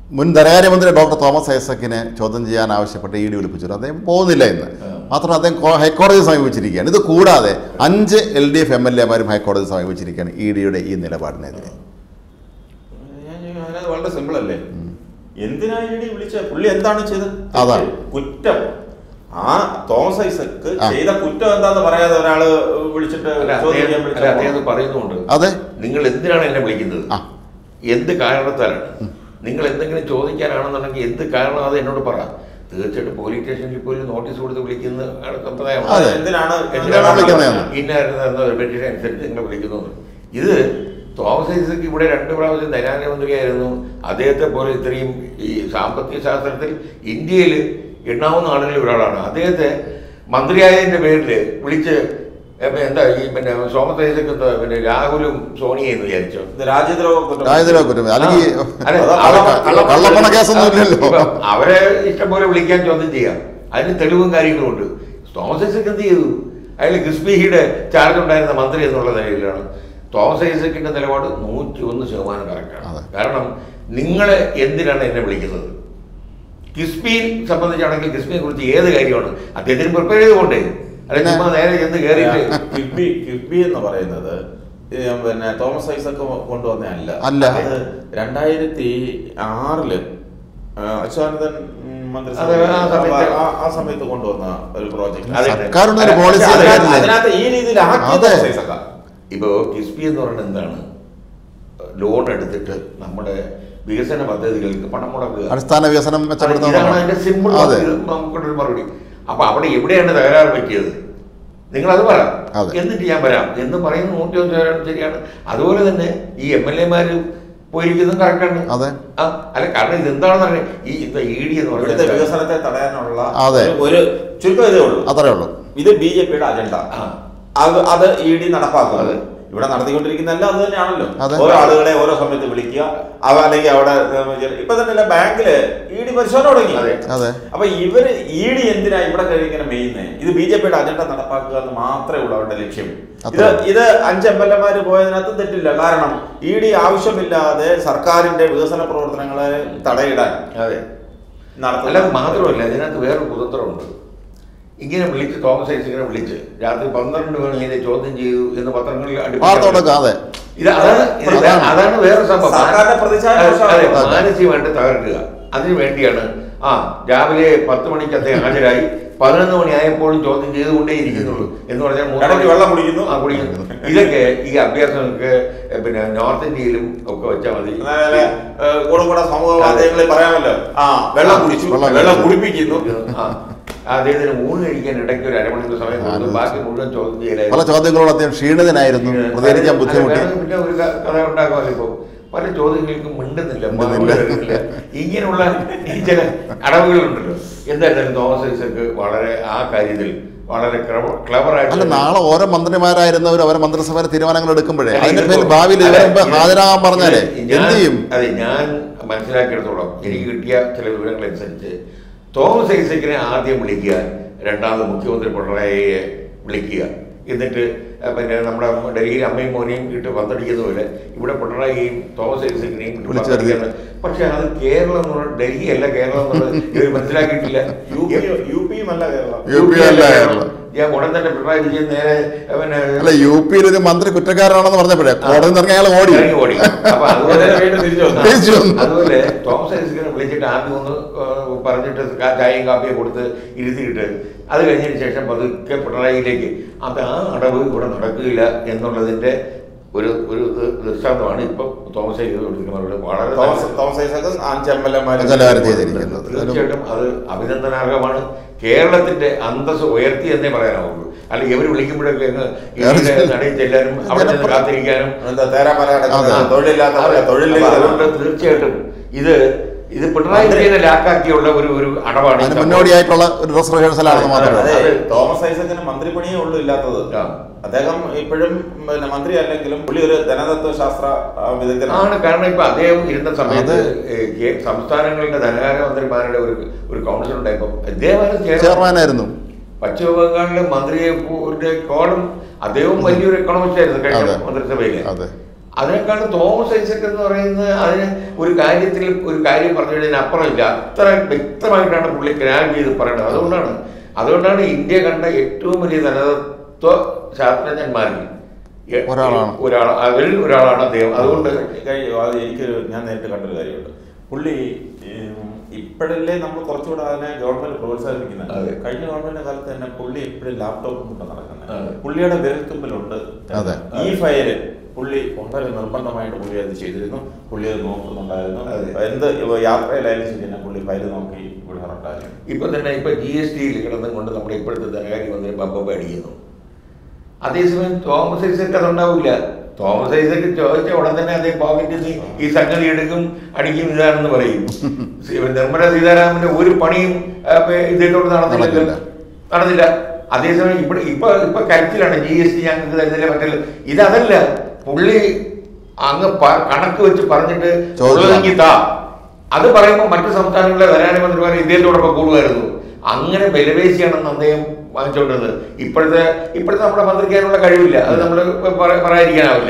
മുൻ ധനകാര്യമന്ത്രി doctor Thomas ഐസക്കിനെ ചോദ്യം ചെയ്യാൻ ആവശ്യപ്പെട്ട് ഇ ഡി വിളിപ്പിച്ചു അദ്ദേഹം പോകുന്നില്ല ഇന്ന് മാത്രമല്ല അദ്ദേഹം കോ- ഹൈക്കോടതിയെ സമീപിച്ചിരിക്കുകയാണ് ഇത് കൂടാതെ അഞ്ച് L D F M L എമാരും ഹൈക്കോടതി സമീപിച്ചിരിക്കുകയാണ് ഇ ഡിയുടെ ഈ നിലപാടിനെതിരെ ഞാൻ ചോദിക്കുന്നത് അതിനകത്ത് വളരെ സിമ്പിൾ അല്ലേ എന്തിനാ ഇടി വിളിച്ച പുള്ളി എന്താണ് ചെയ്തത് അതാണ്. കുറ്റം ആ തോമസ് ഐസക്ക് ആ. ചെയ്ത കുറ്റം എന്താന്ന് പറയാതെ ഒരാള് വിളിച്ചിട്ട് അല്ല, ചോദ്യം ചെയ്യാൻ അദ്ദേഹം- അല്ല, അദ്ദേഹം അത് വിളിച്ചപ്പോ പറയുന്നുണ്ട് അതെ നിങ്ങൾ എന്തിനാണ് എന്നെ വിളിക്കുന്നത് ആ. എന്ത് കാരണത്താലാണ് നിങ്ങൾ എന്തെങ്കിലും ചോദിക്കാനാണെന്നുണ്ടെങ്കിൽ എന്ത് കാരണം അത് എന്നോട് പറ തീർച്ചയായിട്ടും പോലീസ് സ്റ്റേഷനിൽ പോയി നോട്ടീസ് കൊടുത്ത് വിളിക്കുന്ന ആണ് സമ്പ്രദായമാണ് അതെ. എന്തിനാണ് എന്തിനാണ് വിളിക്കുന്നതെന്ന്. ഇന്നായിരുന്നു എന്ന പെറ്റീഷൻ അനുസരിച്ച് നിങ്ങൾ വിളിക്കുന്നു ഇത് തോമസ് ഐസക്ക് ഇവിടെ രണ്ട് പ്രാവശ്യം ധനാര്യമന്ത്രിയായിരുന്നു അദ്ദേഹത്തെ പോലെ ഇത്രയും ഈ സാമ്പത്തിക ശാസ്ത്രത്തിൽ ഇന്ത്യയിൽ എണ്ണാവുന്ന ആളുകളിൽ ഒരാളാണ് അദ്ദേഹത്തെ മന്ത്രിയായതിന്റെ പേരിൽ വിളിച്ച് എപ്പ എന്താ ഈ പിന്നെ തോമസ് ഐസക്ക് എന്താ പിന്നെ രാഹുലും സോണിയെന്ന് വിചാരിച്ചോ ഇത് രാജ്യദ്രോഹ കുറ്റം രാജ്യദ്രോഹ കുറ്റം അല്ലെങ്കിൽ അല്ല, അത് കള്ള- കള്ള- കള്ളപ്പണ കേസൊന്നും ഇല്ലല്ലോ ഇപ്പൊ അവരെ ഇഷ്ടം പോലെ വിളിക്കാൻ ചോദ്യം ചെയ്യാം അതിന് തെളിവും കാര്യങ്ങളും ഉണ്ട് തോമസ് ഐസക് എന്ത് ചെയ്തു അയാൾ ക്രിസ്പിഹിയുടെ ചാർജ് ഉണ്ടായിരുന്ന മന്ത്രി എന്നുള്ള നിലയിലാണ് തോമസ് ഐസക്കിന്റെ നിലപാട് നൂറ്റി ഒന്ന് ശതമാനം കറക്റ്റാണ് അതെ. കാരണം നിങ്ങളെ എന്തിനാണ് എന്നെ വിളിക്കുന്നത് കിസ്ബിയെ സംബന്ധിച്ചാണെങ്കിൽ കിസ്ബിയെ കുറിച്ച് ഏത് കാര്യമാണ് അദ്ദേഹത്തിന് പ്രിപ്പയർ ചെയ്തുകൊണ്ടേ അല്ലെ ചുമ്മാ നേരെ ചെന്ന് കയറിയിട്ട് കിഫ്ബി കിഫ്ബി എന്ന് പറയുന്നത് ഈ പിന്നെ തോമസ് ഐസക്ക് കൊണ്ടുവന്ന അല്ല അല്ല. അത് രണ്ടായിരത്തി ആറില് അച്യുതാനന്ദൻ മന്ത്രിസഭ അതെ, ആ സമയത്ത്. ആ- ആ സമയത്ത് കൊണ്ടുവന്ന ഒരു പ്രോജക്ട് അതെ. സർക്കാരിന്റെ ഒരു അല്ല, പോളിസി പക്ഷേ കാര്യമില്ല അതിനകത്ത് ഈ രീതിയിൽ ആക്കിയ അതെ. തോമസ് ഐസക്കാ. ഇപ്പോ കിസ്ബി എന്ന് പറയുന്നത് എന്താണ് ലോൺ എടുത്തിട്ട് നമ്മുടെ വികസന പദ്ധതികൾക്ക് പണം മുടക്കുക അടിസ്ഥാന വികസനം ഇതാണ് മെച്ചപ്പെടുത്തുന്നതാണ് അതിന്റെ സിമ്പിൾ അതെ നമുക്കൊരു മറുപടി അപ്പൊ അവിടെ എവിടെയാണ് തകരാറ് പറ്റിയത് നിങ്ങൾ അത് പറ അതെ. എന്നിട്ട് ഞാൻ വരാം എന്ന് പറയുന്ന നൂറ്റി ഒന്ന് ശതമാനം ശരിയാണ് അതുപോലെ തന്നെ ഈ എം എൽ എമാര് പോയിരിക്കുന്നതും കറക്റ്റാണ് അതെ. ആ അല്ല കാരണം ഇത് എന്താണെന്ന് അറിയാം ഈ ഇ ഡി എന്ന് ഇവിടുത്തെ പറയുന്നത് വികസനത്തെ തടയാനുള്ള അതെ. ഒരു- ഒരു ചുരുക്കം ഇതേ ഉള്ളൂ അത്രേ ഉള്ളൂ ഇത് ബി ജെ പിയുടെ അജണ്ട ആ. അത് അത് ഇ ഡി നടപ്പാക്കുന്നത് അതെ. ഇവിടെ നടത്തിക്കൊണ്ടിരിക്കുന്നതല്ല അത് തന്നെയാണല്ലോ അതെ. ഓരോ ആളുകളെ ഓരോ സമയത്ത് വിളിക്കുക അവ അല്ലെങ്കിൽ അവിടെ ഏർ, ഇപ്പൊ തന്നെ ബാങ്കില് ഇ ഡി പരിശോധന തുടങ്ങി അതെ. അതെ അപ്പൊ ഇവര് ഇ ഡി എന്തിനാ ഇവിടെ ഇങ്ങനെ മെയ്യുന്നത് ഇത് ബി ജെ പിയുടെ അജണ്ട നടപ്പാക്കുക എന്ന് മാത്രമേ ഉള്ളൂ അവരുടെ ലക്ഷ്യം ഇത് അത്രേ. ഇത് അഞ്ച് എം എൽ എമാര് പോയതിനകത്ത് തെറ്റില്ല കാരണം ഇ ഡി ആവശ്യമില്ലാതെ സർക്കാരിന്റെ വികസന പ്രവർത്തനങ്ങളെ തടയിടാൻ അതെ നടത്തുന്ന- അല്ലാതെ മാത്രമല്ല ഇതിനകത്ത് വേറൊരു കുതന്ത്രമുണ്ട് ഇങ്ങനെ വിളിച്ച് തോമസ് ഐസക്കിനെ വിളിച്ച് രാത്രി പന്ത്രണ്ട് മണി ഇതിനെ ചോദ്യം ചെയ്തു എന്ന് പത്രങ്ങളിൽ അടുപ്പിച്ച് വാർത്ത കൊടുക്കാം അതെ ഇത് അതാണ് ഇത് അതാണ്. അതാണ് വേറെ സംഭവം സർക്കാരിന്റെ പ്രതിച്ഛായ അതെ, മോശമാണ്. അതെ, മാനസികമായിട്ട് തകർക്കുക അതിനു വേണ്ടിയാണ് ആ രാവിലെ പത്ത് മണിക്ക് അദ്ദേഹം ഹാജരായി പതിനൊന്ന് മണിയായപ്പോഴും ചോദ്യം ചെയ്തുകൊണ്ടേ ഇരിക്കുന്നുള്ളൂ എന്ന് പറഞ്ഞാൽ മൂന്ന് ഇടയ്ക്ക് വെള്ളം കുടിക്കുന്നു. ആ കുടിക്കുന്നു ഇതൊക്കെ ഈ അഭ്യാസങ്ങൾക്ക് ഏ, പിന്നെ നോർത്ത് ഇന്ത്യയിലും ഒക്കെ വെച്ചാൽ മതി അതായത്, ഏഹ്, കൂടെ കൂടെ സമൂഹ മാധ്യമങ്ങളിൽ പറയാമല്ലോ ആ വെള്ളം കുടിച്ചു വെള്ളം വെള്ളം കുടിച്ചു. കുടിപ്പിക്കുന്നു ആ അദ്ദേഹത്തിന് ഊണ് കഴിക്കാൻ ഇടയ്ക്ക് ഒരു അരമണിക്കൂർ സമയം കൊടുത്തു ബാക്കി മുഴുവൻ ചോദ്യം പല ചെയ്യലായിരുന്നു ചോദ്യങ്ങളോട് അദ്ദേഹം ക്ഷീണിതനായിരുന്നു പ്രതികരിക്കാൻ ബുദ്ധിമുട്ടി അതെ, പിന്നെ ഒരു ക- കഥ ഉണ്ടാക്കുമല്ലോ ഇപ്പൊ പല ചോദ്യങ്ങൾക്കും മിണ്ടുന്നില്ല മിണ്ടുന്നില്ല. മറുപടി തരുന്നില്ല. ഇങ്ങനെയുള്ള ഈ ചില അടവുകളുണ്ടല്ലോ എന്തായാലും തോമസ് ഐസക്ക് വളരെ ആ കാര്യത്തിൽ വളരെ ക്ലബർ അല്ല ആയിട്ട് നാളെ ഓരോ മന്ത്രിമാരായിരുന്നവർ അവരെ മന്ത്രിസഭയിലെ തീരുമാനങ്ങൾ എടുക്കുമ്പോഴേ അല്ല, അതിന്റെ ഇതിപ്പോ- പേരിൽ ഭാവിയിൽ അല്ല, ഇവരെ മുമ്പ് ഇത് ഹാജരാകാൻ പറഞ്ഞാലേ ഇത് ഞാൻ- എന്ത് ചെയ്യും അതെ ഞാൻ മനസ്സിലാക്കിയെടുത്തോളം എനിക്ക് കിട്ടിയ ചില വിവരങ്ങൾ അനുസരിച്ച് തോമസ് ഐസക്കിനെ ആദ്യം വിളിക്കുക രണ്ടാമത് മുഖ്യമന്ത്രി പിണറായിയെ വിളിക്കുക എന്നിട്ട് അഹ് പിന്നെ നമ്മുടെ ഡൽഹിയിൽ അമ്മയും മോനെയും ഇട്ട് പന്തടിക്കുന്ന പോലെ ഇവിടെ പിണറായിയും തോമസ് ഐസക്കിനെയും ഇട്ട് വിളിച്ച് പന്തടിക്കുന്നത് പക്ഷെ അത് കേരളം എന്ന് പറഞ്ഞാൽ ഡൽഹി അല്ല കേരളം എന്നുള്ളത് ഇവർ മനസ്സിലാക്കിയിട്ടില്ല യു പി യു പിയും അല്ല കേരളം യു പി അല്ല കേരളം. ഞാൻ ഉടൻ തന്നെ പിണറായി വിജയൻ നേരെ അഹ് പിന്നെ അല്ല യു പിയിൽ ഒരു മന്ത്രി കുറ്റക്കാരനാണെന്ന് പറഞ്ഞപ്പോഴേ കോടതി നിന്ന് ഇറങ്ങി അയാൾ ഓടി ഇറങ്ങി ഓടി അപ്പൊ അതുപോലെ വീണ്ടും തിരിച്ചു വന്നു. തിരിച്ചു വന്നു. അതുപോലെ തോമസ് ഐസക്കിനെ വിളിച്ചിട്ട് ആദ്യം ഒന്ന് ഏഹ്, പറഞ്ഞിട്ട് കാ- ചായയും കാപ്പിയും കൊടുത്ത് ഇരുത്തിയിട്ട് അത് കഴിഞ്ഞതിന് ശേഷം പതുക്കെ പിണറായിയിലേക്ക് അത് ആ അടവ് ഇവിടെ നടക്കുകയില്ല എന്നുള്ളതിന്റെ ഒരു ഒരു ദ- ദൃഷ്ടാന്തമാണ് ഇപ്പൊ തോമസ് ഐസക് കൊടുക്കുന്നത് വളരെ തോമസ് തോമസ് ഐസക്ക് അഞ്ച് എം എൽ എമാര് അഞ്ചെല്ലാം ചെയ്തിരിക്കുന്നത്. തീർച്ചയായിട്ടും അത് അഭിനന്ദനാർഹമാണ് കേരളത്തിന്റെ അന്തസ് ഉയർത്തി എന്നേ പറയാനാവുള്ളൂ അല്ല ഇവർ വിളിക്കുമ്പോഴൊക്കെ അങ്ങ് ഇവരുടെ നടയിൽ ചെല്ലാനും അവിടെ ചെന്ന് കാത്തിരിക്കാനും എന്താ തേരാമര അതെ. തൊഴിലില്ലാത്തവരെ അപ്പൊ തൊഴിലില്ല അതുകൊണ്ട് തീർച്ചയായിട്ടും ഇത് ഇത് പിണറായി വിജയനെ ലാക്കാക്കിയുള്ള ഒരു ഒരു അടവാണ് ഈ അതിന് സംഭവം. മുന്നോടിയായിട്ടുള്ള ഒരു ഡ്രസ് റിഹേഴ്സലാണെന്ന് മാത്രമേ അതെ ഉള്ളൂ. തോമസ് ഐസക്കിന് മന്ത്രിപ്പണിയേ ഉള്ളൂ ഇല്ലാത്തത് ആ. അദ്ദേഹം ഇപ്പോഴും പിന്നെ മന്ത്രി അല്ലെങ്കിലും പുള്ളി ഒരു ധനതത്വ ശാസ്ത്ര ആ, വിദഗ്ധനാണ് ആണ് കാരണം ഇപ്പൊ അദ്ദേഹം ഇരുന്ന സമയത്ത് അതെ. ഏ, കേ- സംസ്ഥാനങ്ങളുടെ ധനകാര്യ മന്ത്രിമാരുടെ ഒരു ഒരു കൗൺസിൽ ഉണ്ടായപ്പോ അദ്ദേഹമാണ് ചെയർമാൻ. ചെയർമാനായിരുന്നു പശ്ചിമ ബംഗാളിലെ മന്ത്രിയെ കോളും അദ്ദേഹവും വലിയൊരു എക്കണോമിസ്റ്റ് ആയിരുന്നു കഴിഞ്ഞ അതെ. മന്ത്രിസഭയിലെ അതെ അതിനേക്കാളും തോമസ് ഐസക് എന്ന് പറയുന്നത് അതിന് ഒരു കാര്യത്തിൽ ഒരു കാര്യം പറഞ്ഞു കഴിഞ്ഞാൽ അപ്പുറമില്ല അത്ര വ്യക്തമായിട്ടാണ് പുള്ളി ഗ്രാബ് ചെയ്ത് പറയുന്നത് അതുകൊണ്ടാണ് അതുകൊണ്ടാണ് ഇന്ത്യ കണ്ട ഏറ്റവും വലിയ ധനതത്വ ശാസ്ത്രജ്ഞന്മാരിൽ എ- ഒരാളാണ്. ഒരാൾ അവരിൽ ഒരാളാണ് അദ്ദേഹം അതുകൊണ്ട് കഴിയും അത് എനിക്കൊരു ഞാൻ നേരിട്ട് കണ്ടൊരു കാര്യമുണ്ട് പുള്ളി ഉം, ഇപ്പോഴല്ലേ നമ്മൾ കുറച്ചുകൂടെ അതിനെ ഗവൺമെന്റ് പ്രോത്സാഹിപ്പിക്കുന്നത് അതെ. കഴിഞ്ഞ ഗവൺമെന്റ് കാലത്ത് തന്നെ പുള്ളി എപ്പോഴും ലാപ്ടോപ്പ് കൊണ്ട് അതെ. നടക്കുന്നത് പുള്ളിയുടെ വിരൽത്തുമ്പിലുണ്ട് അതെ. ഈ ഫയല് പുള്ളി വളരെ നിർബന്ധമായിട്ട് പുള്ളി അത് ചെയ്തിരുന്നു പുള്ളി അത് നോക്കുന്നുണ്ടായിരുന്നു അതെ. എന്ത് ഇപ്പൊ യാത്രയിലായാലും ശരി തന്നെ പുള്ളി ഫയല് നോക്കി വിടാറുണ്ടായിരുന്നു ഇപ്പൊ തന്നെ ഇപ്പൊ ജി എസ് ടിയിൽ കിടന്നുകൊണ്ട് നമ്മുടെ ഇപ്പോഴത്തെ ധനകാര്യ മന്ത്രി ബമ്പ അടിക്കുന്നു അതേസമയം തോമസ് ഐസക്ക് അതുണ്ടാവില്ല തോമസ് ഐസക്ക് ചോദിച്ച ഉടൻ തന്നെ അദ്ദേഹം പോക്കറ്റിൽ നിന്ന് ഈ സംഗതി എടുക്കും അടിക്കും ഇതാണെന്ന് പറയും സി- നിർമ്മല സീതാരാമന്റെ ഒരു പണിയും ആ, പേ- ഇദ്ദേഹത്തോട് നടന്നില്ലല്ലോ നടന്നില്ല. നടന്നില്ല അതേസമയം ഇവിടെ ഇപ്പൊ ഇപ്പൊ കരുത്തിലാണ് ജി എസ് ടി ഞങ്ങൾക്ക് തരുന്നില്ല മറ്റേ ഇതല്ല പുള്ളി അങ്ങ് പ- കണക്ക് വെച്ച് പറഞ്ഞിട്ട് ചോദിച്ചു ഉള്ളതെങ്കിൽ താ അത് പറയുമ്പോൾ മറ്റു സംസ്ഥാനങ്ങളിലെ ധനാനുമന്ത്രിമാർ ഇദ്ദേഹത്തോടൊപ്പം കൂടുമായിരുന്നു അങ്ങനെ വിലപേശിയാണെന്ന് അദ്ദേഹം വാങ്ങിച്ചുകൊണ്ടത് ഇപ്പോഴത്തെ ഇപ്പോഴത്തെ നമ്മുടെ മന്ത്രിക്കാനുള്ള കഴിവില്ല അത് നമ്മൾ പറയാതിരിക്കാനാവില്ല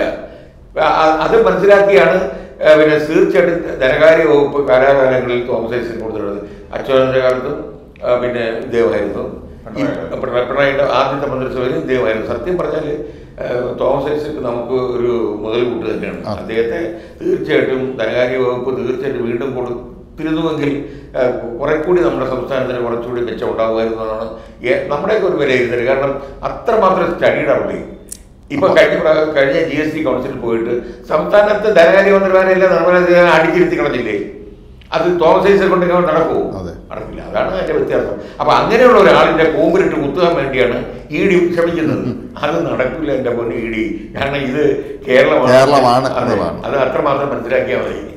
അ- അത് മനസ്സിലാക്കിയാണ് ആ, പിന്നെ തീർച്ചയായിട്ടും ധനകാര്യ വകുപ്പ് കാലാകാലങ്ങളിൽ തോമസ് ഐസക് കൊടുത്തിട്ടുള്ളത് അച്യുതന്റെ കാലത്തും ആ, പിന്നെ ഇദ്ദേഹമായിരുന്നു ഈ പിണറായിയുടെ. പിണറായി- പിണറായിയുടെ ആദ്യത്തെ മന്ത്രിസഭയിൽ ഇദ്ദേഹമായിരുന്നു സത്യം പറഞ്ഞാൽ തോമസ് ഐസക് നമുക്ക് ഒരു മുതൽകൂട്ട് തന്നെയാണ് ആ. അദ്ദേഹത്തെ തീർച്ചയായിട്ടും ധനകാര്യ വകുപ്പ് തീർച്ചയായിട്ടും വീണ്ടും കൊടുത്തിരുന്നുവെങ്കിൽ ആ, കുറെ കൂടി നമ്മുടെ സംസ്ഥാനത്തിന് കുറച്ചുകൂടി മെച്ചം ഉണ്ടാകുമായിരുന്നു എന്നാണ് ഏ- നമ്മുടെയൊക്കെ ഒരു വിലയിരുത്തൽ കാരണം അത്രമാത്രം സ്റ്റഡീഡ് പുള്ളി ഇപ്പൊ കഴിഞ്ഞ പ്രാ- കഴിഞ്ഞ ജി എസ് ടി കൗൺസിലിൽ പോയിട്ട് സംസ്ഥാനത്തെ ധനകാര്യമന്ത്രിമാരെല്ലാം നിർമ്മല സീതാരാമൻ അടിച്ചിരുത്തി കളഞ്ഞില്ലേ അത് തോമസ് ഐസക് കൊണ്ട് ഇങ്ങനെ നടക്കുമോ അതെ. നടക്കില്ല അതാണ് അതിന്റെ വ്യത്യാസം അപ്പൊ അങ്ങനെയുള്ള ഒരാളിന്റെ കൂമ്പിലിട്ട് കുത്തുവാൻ വേണ്ടിയാണ് ഇ ഡി ശ്രമിക്കുന്നത് അത് നടക്കില്ല എന്റെ പൊന്നു ഇ ഡി കാരണം ഇത് കേരളമാണ് കേരളമാണ് അതെ. എന്നുള്ളതാണ്. അത് അത്രമാത്രം മനസ്സിലാക്കിയാൽ മതി